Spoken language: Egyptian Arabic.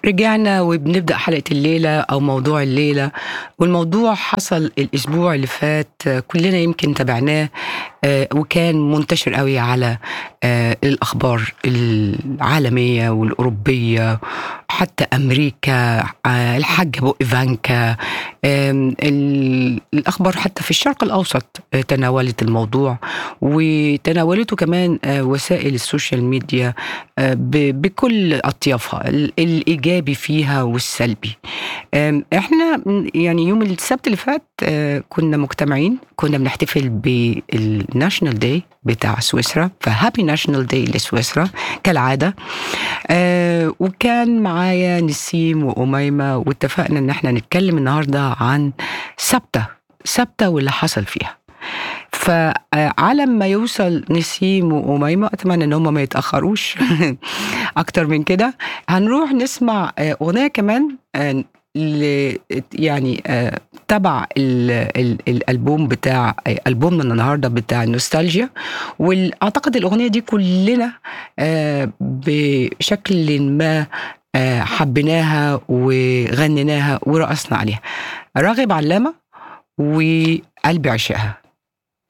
رجعنا وبنبدأ حلقة الليلة أو موضوع الليلة والموضوع حصل الأسبوع اللي فات آه، كلنا يمكن تابعناه آه، وكان منتشر قوي على آه، الأخبار العالمية والأوروبية حتى أمريكا آه، الحاجة بو إيفانكا آم، ال- الأخبار حتى في الشرق الأوسط آه، تناولت الموضوع وتناولته كمان آه، وسائل السوشيال ميديا آه، ب- بكل أطيافها ال- الإيجابي فيها والسلبي آم، احنا م- يعني يوم السبت اللي فات آه، كنا مجتمعين كنا بنحتفل بالناشونال داي بتاع سويسرا فهابي ناشونال داي لسويسرا كالعاده آه وكان معايا نسيم وأميمة واتفقنا ان احنا نتكلم النهارده عن سبتة سبتة واللي حصل فيها فعلى ما يوصل نسيم وأميمة أتمنى إن هم ما يتأخروش أكتر من كده هنروح نسمع آه، أغنية كمان آه، ل- يعني آه، تبع ال ال الالبوم بتاع آه، البومنا النهارده بتاع النوستالجيا واعتقد الاغنيه دي كلنا آه، بشكل ما آه، حبيناها وغنيناها ورقصنا عليها راغب علامه وقلبي عشقها